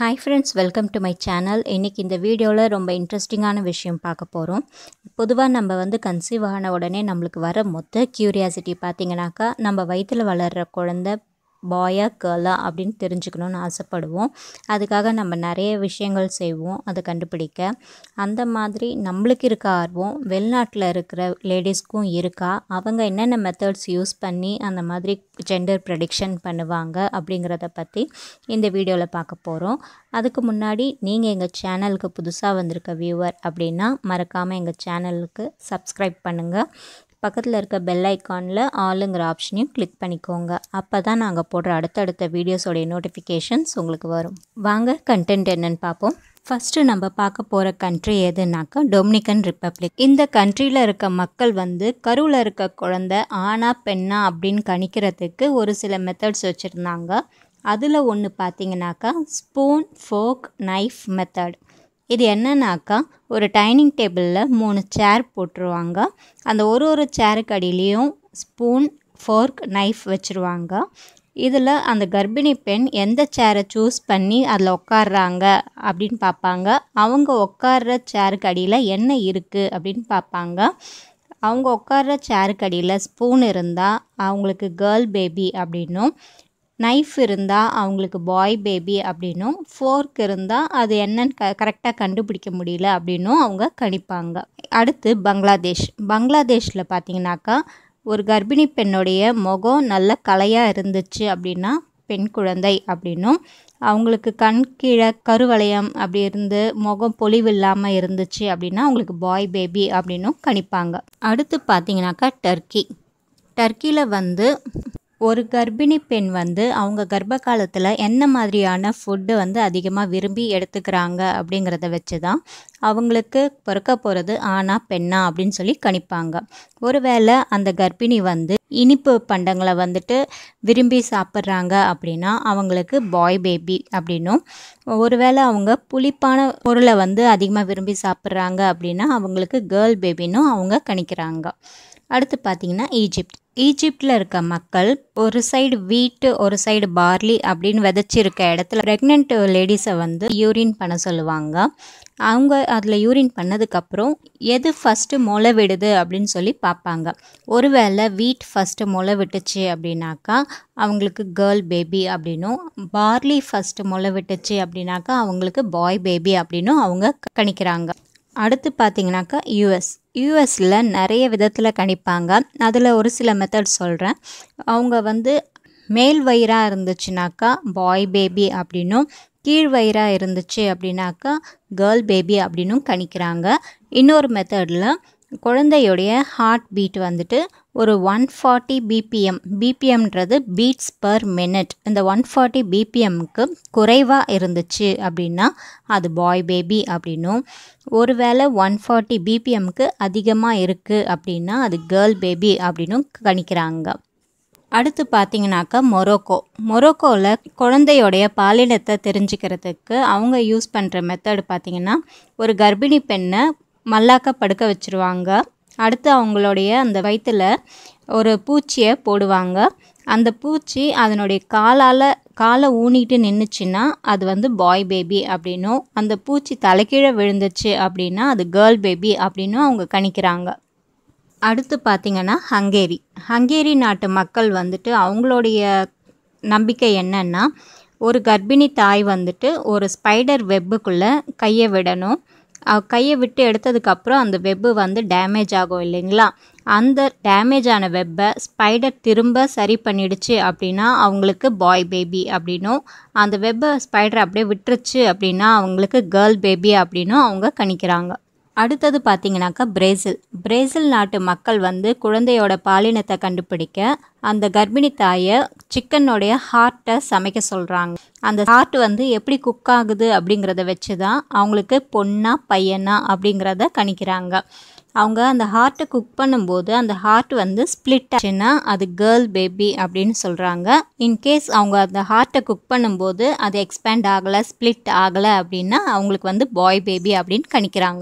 hi friends welcome to my channel இன்றைக்கி இந்த வீடியோவில் ரொம்ப இன்ட்ரெஸ்டிங்கான விஷயம் பார்க்க போகிறோம் பொதுவாக நம்ம வந்து கன்சீவ் ஆன உடனே நம்மளுக்கு வர மொத்த க்யூரியாசிட்டி பார்த்தீங்கன்னாக்கா நம்ம வயிற்றில் வளர்கிற குழந்த பாயா கேர்லா அப்படின்னு தெரிஞ்சுக்கணுன்னு ஆசைப்படுவோம் அதுக்காக நம்ம நிறைய விஷயங்கள் செய்வோம் அதை கண்டுபிடிக்க அந்த மாதிரி நம்மளுக்கு இருக்க ஆர்வம் வெளிநாட்டில் இருக்கிற லேடிஸ்க்கும் இருக்கா அவங்க என்னென்ன மெத்தட்ஸ் யூஸ் பண்ணி அந்த மாதிரி ஜெண்டர் ப்ரெடிக்ஷன் பண்ணுவாங்க அப்படிங்கிறத பற்றி இந்த வீடியோவில் பார்க்க போகிறோம் அதுக்கு முன்னாடி நீங்கள் எங்கள் சேனலுக்கு புதுசாக வந்திருக்க வியூவர் அப்படின்னா மறக்காமல் எங்கள் சேனலுக்கு சப்ஸ்கிரைப் பண்ணுங்கள் பக்கத்தில் இருக்க பெல் ஐக்கானில் ஆளுங்கிற ஆப்ஷனையும் கிளிக் பண்ணிக்கோங்க அப்போ தான் நாங்கள் போடுற அடுத்தடுத்த வீடியோஸோடைய நோட்டிஃபிகேஷன்ஸ் உங்களுக்கு வரும் வாங்க கண்டென்ட் என்னன்னு பார்ப்போம் ஃபஸ்ட்டு நம்ம பார்க்க போகிற கண்ட்ரி எதுனாக்கா டொமினிக்கன் ரிப்பப்ளிக் இந்த கண்ட்ரியில் இருக்க மக்கள் வந்து கருவில் இருக்க குழந்த ஆணா பெண்ணா அப்படின்னு கணிக்கிறதுக்கு ஒரு சில மெத்தட்ஸ் வச்சுருந்தாங்க அதில் ஒன்று பார்த்தீங்கன்னாக்கா ஸ்பூன் ஃபோக் நைஃப் மெத்தட் இது என்னன்னாக்கா ஒரு டைனிங் டேபிளில் மூணு சேர் போட்டுருவாங்க அந்த ஒரு ஒரு சேருக்கு அடியிலையும் ஸ்பூன் ஃபோர்க் நைஃப் வச்சுருவாங்க இதில் அந்த கர்ப்பிணி பெண் எந்த சேரை சூஸ் பண்ணி அதில் உட்காடுறாங்க அப்படின்னு பார்ப்பாங்க அவங்க உட்கார்ற சேருக்கு அடியில் என்ன இருக்குது அப்படின்னு பார்ப்பாங்க அவங்க உட்கார்ற சேருக்கு அடியில் ஸ்பூன் இருந்தால் அவங்களுக்கு கேர்ள் பேபி அப்படின்னும் நைஃப் இருந்தால் அவங்களுக்கு பாய் பேபி அப்படின்னும் ஃபோர்க் இருந்தால் அது என்னன்னு க கரெக்டாக கண்டுபிடிக்க முடியல அப்படின்னும் அவங்க கணிப்பாங்க அடுத்து பங்களாதேஷ் பங்களாதேஷில் பார்த்தீங்கன்னாக்கா ஒரு கர்ப்பிணி பெண்ணுடைய முகம் நல்ல கலையாக இருந்துச்சு அப்படின்னா பெண் குழந்தை அப்படின்னும் அவங்களுக்கு கண் கீழே கருவளையம் அப்படி இருந்து முகம் பொலிவு இல்லாமல் இருந்துச்சு அப்படின்னா அவங்களுக்கு பாய் பேபி அப்படின்னும் கணிப்பாங்க அடுத்து பார்த்தீங்கன்னாக்கா டர்க்கி டர்க்கியில் வந்து ஒரு கர்ப்பிணி பெண் வந்து அவங்க கர்ப்ப காலத்தில் என்ன மாதிரியான ஃபுட்டு வந்து அதிகமாக விரும்பி எடுத்துக்கிறாங்க அப்படிங்கிறத வச்சு தான் அவங்களுக்கு பிறக்க போகிறது ஆணா பெண்ணா அப்படின்னு சொல்லி கணிப்பாங்க ஒருவேளை அந்த கர்ப்பிணி வந்து இனிப்பு பண்டங்களை வந்துட்டு விரும்பி சாப்பிட்றாங்க அப்படின்னா அவங்களுக்கு பாய் பேபி அப்படின்னும் ஒருவேளை அவங்க புளிப்பான பொருளை வந்து அதிகமாக விரும்பி சாப்பிட்றாங்க அப்படின்னா அவங்களுக்கு கேர்ள் பேபின்னும் அவங்க கணிக்கிறாங்க அடுத்து பார்த்திங்கன்னா ஈஜிப்ட் ஈஜிப்டில் இருக்க மக்கள் ஒரு சைடு வீட்டு ஒரு சைடு பார்லி அப்படின்னு விதைச்சிருக்க இடத்துல ப்ரெக்னென்ட் லேடிஸை வந்து யூரின் பண்ண சொல்லுவாங்க அவங்க அதில் யூரின் பண்ணதுக்கப்புறம் எது ஃபஸ்ட்டு முளை விடுது அப்படின்னு சொல்லி பார்ப்பாங்க ஒருவேளை வீட் ஃபஸ்ட்டு முளை விட்டுச்சு அப்படின்னாக்கா அவங்களுக்கு கேர்ள் பேபி அப்படின்னும் பார்லி ஃபஸ்ட்டு முளை விட்டுச்சு அப்படின்னாக்கா அவங்களுக்கு பாய் பேபி அப்படின்னும் அவங்க கணிக்கிறாங்க அடுத்து பார்த்தீங்கன்னாக்கா யூஎஸ் யூஎஸில் நிறைய விதத்தில் கணிப்பாங்க அதில் ஒரு சில மெத்தட் சொல்கிறேன் அவங்க வந்து மேல் வயிறாக இருந்துச்சுனாக்கா பாய் பேபி அப்படின்னும் கீழ் வயிறாக இருந்துச்சு அப்படின்னாக்கா கேர்ள் பேபி அப்படின்னும் கணிக்கிறாங்க இன்னொரு மெத்தடில் குழந்தையுடைய ஹார்ட் பீட் வந்துட்டு ஒரு ஒன் ஃபார்ட்டி பிபிஎம் பிபிஎம்ன்றது பீட்ஸ் பர் மினிட் இந்த ஒன் ஃபார்ட்டி பிபிஎம்க்கு குறைவாக இருந்துச்சு அப்படின்னா அது பாய் பேபி அப்படின்னும் ஒருவேளை ஒன் ஃபார்ட்டி பிபிஎம்க்கு அதிகமாக இருக்குது அப்படின்னா அது கேர்ள் பேபி அப்படின்னும் கணிக்கிறாங்க அடுத்து பார்த்தீங்கன்னாக்கா மொரோக்கோ மொரோக்கோவில் குழந்தையோடைய பாலினத்தை தெரிஞ்சுக்கிறதுக்கு அவங்க யூஸ் பண்ணுற மெத்தடு பார்த்திங்கன்னா ஒரு கர்ப்பிணி பெண்ணை மல்லாக்க படுக்க வச்சுருவாங்க அடுத்து அவங்களுடைய அந்த வயிற்றில் ஒரு பூச்சியை போடுவாங்க அந்த பூச்சி அதனுடைய காலால் காலை ஊனிட்டு நின்றுச்சுன்னா அது வந்து பாய் பேபி அப்படின்னும் அந்த பூச்சி தலைக்கீழே விழுந்துச்சு அப்படின்னா அது கேர்ள் பேபி அப்படின்னும் அவங்க கணிக்கிறாங்க அடுத்து பார்த்திங்கன்னா ஹங்கேரி ஹங்கேரி நாட்டு மக்கள் வந்துட்டு அவங்களுடைய நம்பிக்கை என்னன்னா ஒரு கர்ப்பிணி தாய் வந்துட்டு ஒரு ஸ்பைடர் வெப்புக்குள்ளே கையை விடணும் கையை விட்டு எடுத்ததுக்கப்புறம் அந்த வெப்பு வந்து டேமேஜ் ஆகும் இல்லைங்களா அந்த டேமேஜ் ஆன வெப்பை ஸ்பைடர் திரும்ப சரி பண்ணிடுச்சு அப்படின்னா அவங்களுக்கு பாய் பேபி அப்படின்னும் அந்த வெப்பை ஸ்பைடர் அப்படியே விட்டுருச்சு அப்படின்னா அவங்களுக்கு கேர்ள் பேபி அப்படின்னும் அவங்க கணிக்கிறாங்க அடுத்தது பார்த்தீங்கன்னாக்கா பிரேசில் பிரேசில் நாட்டு மக்கள் வந்து குழந்தையோட பாலினத்தை கண்டுபிடிக்க அந்த கர்ப்பிணி தாயை சிக்கனோடைய ஹார்ட்டை சமைக்க சொல்கிறாங்க அந்த ஹார்ட் வந்து எப்படி குக் ஆகுது அப்படிங்கிறத வச்சு தான் அவங்களுக்கு பொண்ணா பையனா அப்படிங்கிறத கணிக்கிறாங்க அவங்க அந்த ஹார்ட்டை குக் பண்ணும்போது அந்த ஹார்ட் வந்து ஸ்ப்ளிட் ஆச்சுன்னா அது கேர்ள் பேபி அப்படின்னு சொல்கிறாங்க இன்கேஸ் அவங்க அந்த ஹார்ட்டை குக் பண்ணும்போது அது எக்ஸ்பேண்ட் ஆகலை ஸ்ப்ளிட் ஆகலை அப்படின்னா அவங்களுக்கு வந்து பாய் பேபி அப்படின்னு கணிக்கிறாங்க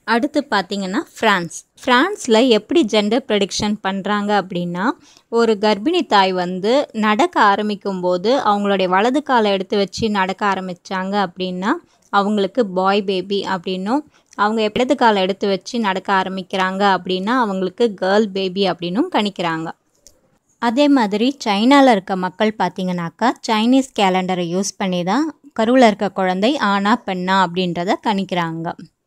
அடுத்து பார்த்தீங்கன்னா ஃப்ரான்ஸ் ஃப்ரான்ஸில் எப்படி ஜெண்டர் ப்ரெடிக்ஷன் பண்ணுறாங்க அப்படின்னா ஒரு கர்ப்பிணி தாய் வந்து நடக்க ஆரம்பிக்கும் போது அவங்களுடைய வலது காலை எடுத்து வச்சு நடக்க ஆரம்பித்தாங்க அப்படின்னா அவங்களுக்கு பாய் பேபி அப்படின்னும் அவங்க இடது காலை எடுத்து வச்சு நடக்க ஆரம்பிக்கிறாங்க அப்படின்னா அவங்களுக்கு கேர்ள் பேபி அப்படின்னும் கணிக்கிறாங்க அதே மாதிரி சைனாவில் இருக்க மக்கள் பார்த்தீங்கன்னாக்கா சைனீஸ் கேலண்டரை யூஸ் பண்ணி தான் கருவில் இருக்க குழந்தை ஆனா பெண்ணா அப்படின்றத கணிக்கிறாங்க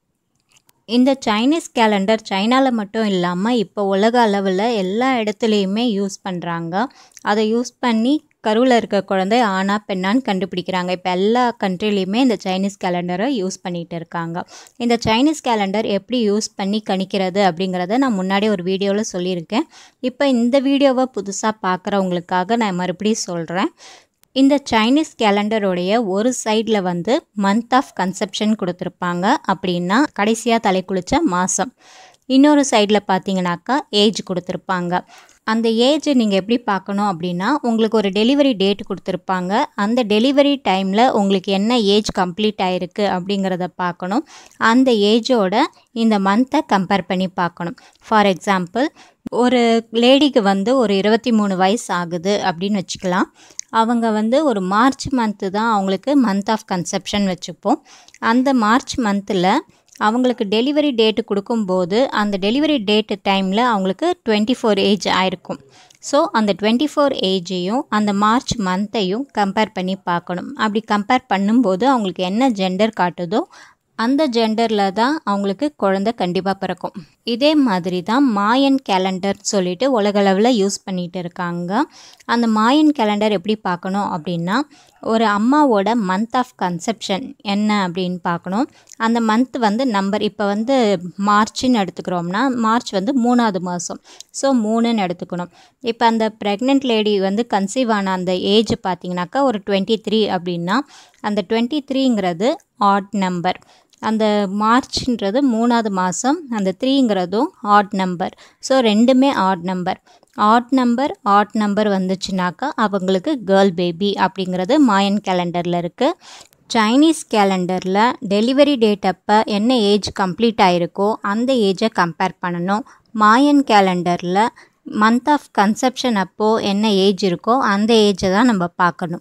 இந்த சைனீஸ் கேலண்டர் சைனாவில் மட்டும் இல்லாமல் இப்போ உலக அளவில் எல்லா இடத்துலையுமே யூஸ் பண்ணுறாங்க அதை யூஸ் பண்ணி கருவில் இருக்க குழந்தை ஆனா பெண்ணான்னு கண்டுபிடிக்கிறாங்க இப்போ எல்லா கண்ட்ரிலையுமே இந்த சைனீஸ் கேலண்டரை யூஸ் பண்ணிகிட்டு இருக்காங்க இந்த சைனீஸ் கேலண்டர் எப்படி யூஸ் பண்ணி கணிக்கிறது அப்படிங்கிறத நான் முன்னாடி ஒரு வீடியோவில் சொல்லியிருக்கேன் இப்போ இந்த வீடியோவை புதுசாக பார்க்குறவங்களுக்காக நான் மறுபடியும் சொல்கிறேன் இந்த சைனீஸ் கேலண்டருடைய ஒரு சைடில் வந்து மந்த் ஆஃப் கன்செப்ஷன் கொடுத்துருப்பாங்க அப்படின்னா கடைசியாக தலை குளித்த மாதம் இன்னொரு சைடில் பார்த்தீங்கன்னாக்கா ஏஜ் கொடுத்துருப்பாங்க அந்த ஏஜ் நீங்கள் எப்படி பார்க்கணும் அப்படின்னா உங்களுக்கு ஒரு டெலிவரி டேட் கொடுத்துருப்பாங்க அந்த டெலிவரி டைமில் உங்களுக்கு என்ன ஏஜ் கம்ப்ளீட் ஆகிருக்கு அப்படிங்கிறத பார்க்கணும் அந்த ஏஜோட இந்த மந்த்தை கம்பேர் பண்ணி பார்க்கணும் ஃபார் எக்ஸாம்பிள் ஒரு லேடிக்கு வந்து ஒரு இருபத்தி மூணு வயசு ஆகுது அப்படின்னு வச்சுக்கலாம் அவங்க வந்து ஒரு மார்ச் மந்த்து தான் அவங்களுக்கு மந்த் ஆஃப் கன்செப்ஷன் வச்சுப்போம் அந்த மார்ச் மந்தில் அவங்களுக்கு டெலிவரி டேட்டு கொடுக்கும்போது அந்த டெலிவரி டேட்டு டைமில் அவங்களுக்கு டுவெண்ட்டி ஃபோர் ஏஜ் ஆயிருக்கும் ஸோ அந்த டுவெண்ட்டி ஃபோர் ஏஜையும் அந்த மார்ச் மந்த்தையும் கம்பேர் பண்ணி பார்க்கணும் அப்படி கம்பேர் பண்ணும்போது அவங்களுக்கு என்ன ஜெண்டர் காட்டுதோ அந்த ஜெண்டரில் தான் அவங்களுக்கு குழந்த கண்டிப்பாக பிறக்கும் இதே மாதிரி தான் மாயன் கேலண்டர் சொல்லிட்டு உலகளவில் யூஸ் பண்ணிகிட்டு இருக்காங்க அந்த மாயன் கேலண்டர் எப்படி பார்க்கணும் அப்படின்னா ஒரு அம்மாவோட மந்த் ஆஃப் கன்செப்ஷன் என்ன அப்படின்னு பார்க்கணும் அந்த மந்த் வந்து நம்பர் இப்போ வந்து மார்ச்னு எடுத்துக்கிறோம்னா மார்ச் வந்து மூணாவது மாதம் ஸோ மூணுன்னு எடுத்துக்கணும் இப்போ அந்த ப்ரெக்னென்ட் லேடி வந்து கன்சீவ் ஆன அந்த ஏஜ் பார்த்தீங்கன்னாக்கா ஒரு டுவெண்ட்டி த்ரீ அப்படின்னா அந்த டுவெண்ட்டி த்ரீங்கிறது ஆட் நம்பர் அந்த மார்ச்ன்றது மூணாவது மாதம் அந்த த்ரீங்கிறதும் ஆட் நம்பர் ஸோ ரெண்டுமே odd number odd number odd number வந்துச்சுனாக்கா அவங்களுக்கு கேர்ள் பேபி அப்படிங்கிறது மாயன் கேலண்டரில் இருக்குது சைனீஸ் கேலண்டரில் டெலிவரி டேட் அப்போ என்ன ஏஜ் கம்ப்ளீட் ஆகிருக்கோ அந்த ஏஜை கம்பேர் பண்ணணும் மாயன் கேலண்டரில் மந்த் ஆஃப் கன்செப்ஷன் அப்போது என்ன ஏஜ் இருக்கோ அந்த ஏஜை தான் நம்ம பார்க்கணும்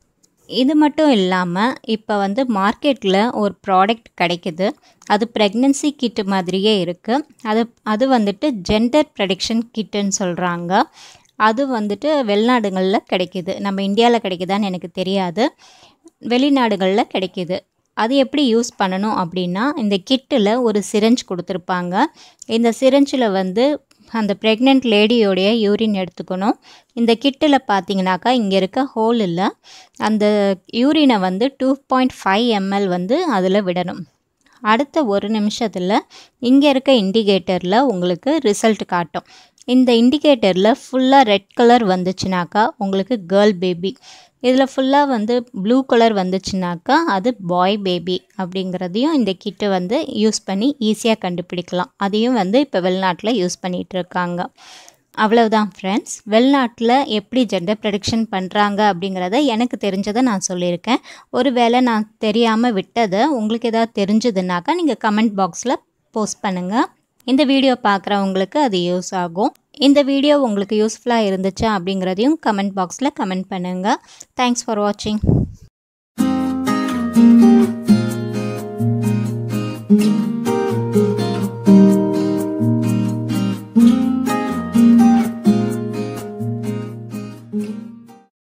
இது மட்டும் இல்லாமல் இப்போ வந்து மார்க்கெட்டில் ஒரு ப்ராடக்ட் கிடைக்குது அது ப்ரெக்னென்சி கிட்டு மாதிரியே இருக்குது அது அது வந்துட்டு ஜெண்டர் ப்ரெடிக்ஷன் கிட்டுன்னு சொல்கிறாங்க அது வந்துட்டு வெளிநாடுகளில் கிடைக்கிது நம்ம இந்தியாவில் கிடைக்குதான்னு எனக்கு தெரியாது வெளிநாடுகளில் கிடைக்கிது அது எப்படி யூஸ் பண்ணணும் அப்படின்னா இந்த கிட்டில் ஒரு சிரஞ்ச் கொடுத்துருப்பாங்க இந்த சிரஞ்சில் வந்து அந்த ப்ரெக்னென்ட் லேடியோடைய யூரின் எடுத்துக்கணும் இந்த கிட்டில் பார்த்தீங்கன்னாக்கா இங்கே இருக்க ஹோல் இல்லை அந்த யூரினை வந்து டூ பாயிண்ட் ஃபைவ் எம்எல் வந்து அதில் விடணும் அடுத்த ஒரு நிமிஷத்தில் இங்கே இருக்க இண்டிகேட்டரில் உங்களுக்கு ரிசல்ட் காட்டும் இந்த இண்டிகேட்டரில் ஃபுல்லாக ரெட் கலர் வந்துச்சுனாக்கா உங்களுக்கு கேர்ள் பேபி இதில் ஃபுல்லாக வந்து ப்ளூ கலர் வந்துச்சுனாக்கா அது பாய் பேபி அப்படிங்கிறதையும் இந்த கிட்டு வந்து யூஸ் பண்ணி ஈஸியாக கண்டுபிடிக்கலாம் அதையும் வந்து இப்போ வெளிநாட்டில் யூஸ் பண்ணிகிட்டு இருக்காங்க அவ்வளவுதான் ஃப்ரெண்ட்ஸ் வெளிநாட்டில் எப்படி ஜெண்டர் ப்ரெடிக்ஷன் பண்ணுறாங்க அப்படிங்கிறத எனக்கு தெரிஞ்சதை நான் சொல்லியிருக்கேன் ஒரு வேளை நான் தெரியாமல் விட்டதை உங்களுக்கு ஏதாவது தெரிஞ்சதுனாக்கா நீங்கள் கமெண்ட் பாக்ஸில் போஸ்ட் பண்ணுங்கள் இந்த வீடியோ பார்க்குறவங்களுக்கு அது யூஸ் ஆகும் இந்த வீடியோ உங்களுக்கு யூஸ்ஃபுல்லாக இருந்துச்சா அப்படிங்கிறதையும் கமெண்ட் பாக்ஸில் கமெண்ட் பண்ணுங்கள் தேங்க்ஸ் ஃபார் வாட்சிங்